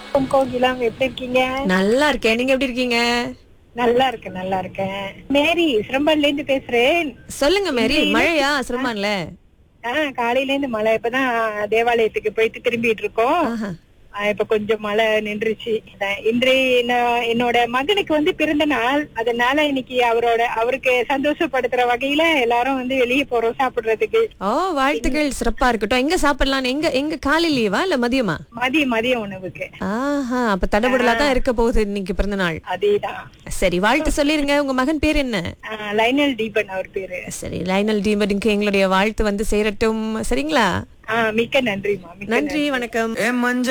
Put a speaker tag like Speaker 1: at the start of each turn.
Speaker 1: வணக்கம் கோகிலாம் எப்படி இருக்கீங்க
Speaker 2: நல்லா இருக்கேன் நீங்க எப்படி இருக்கீங்க
Speaker 1: நல்லா இருக்கேன் நல்லா இருக்கேன் மேரி சிரம்பன்ல இருந்து பேசுறேன்
Speaker 2: சொல்லுங்க மேரி மழையா சிரமான்ல
Speaker 1: ஆஹ் காலையில இருந்து மழை இப்பதான் தேவாலயத்துக்கு போயிட்டு திரும்பிட்டு இருக்கோம்
Speaker 2: ஆஹா.
Speaker 1: ஆஹ் இப்ப கொஞ்சம் மழை நின்றுச்சு அதான் இன்றைய என்ன- என்னோட மகனுக்கு வந்து பிறந்த நாள் அதனால இன்னைக்கு அவரோட அவருக்கு சந்தோஷப்படுத்துற வகையில எல்லாரும் வந்து வெளியே போறோம் சாப்பிடுறதுக்கு
Speaker 2: ஓ வாழ்த்துக்கள் சிறப்பா இருக்கட்டும் எங்க சாப்பிடலாம் எங்க எங்க காலை லீவா இல்ல மதியமா
Speaker 1: மதிய மதிய உணவுக்கு
Speaker 2: ஆஹா அப்ப தடபுடலா தான் இருக்க போகுது இன்னைக்கு பிறந்த நாள்
Speaker 1: அதேதான்
Speaker 2: சரி வாழ்த்து சொல்லிருங்க உங்க மகன் பேர் என்ன
Speaker 1: ஆஹ் லைனல் தீபன் அவர் பேரு
Speaker 2: சரி லைனல் டீம்படிக்கு எங்களுடைய வாழ்த்து வந்து சேரட்டும் சரிங்களா
Speaker 1: ஆஹ் மிக்க நன்றிமா மிக்க
Speaker 2: நன்றி வணக்கம்
Speaker 3: ஏ மஞ்ச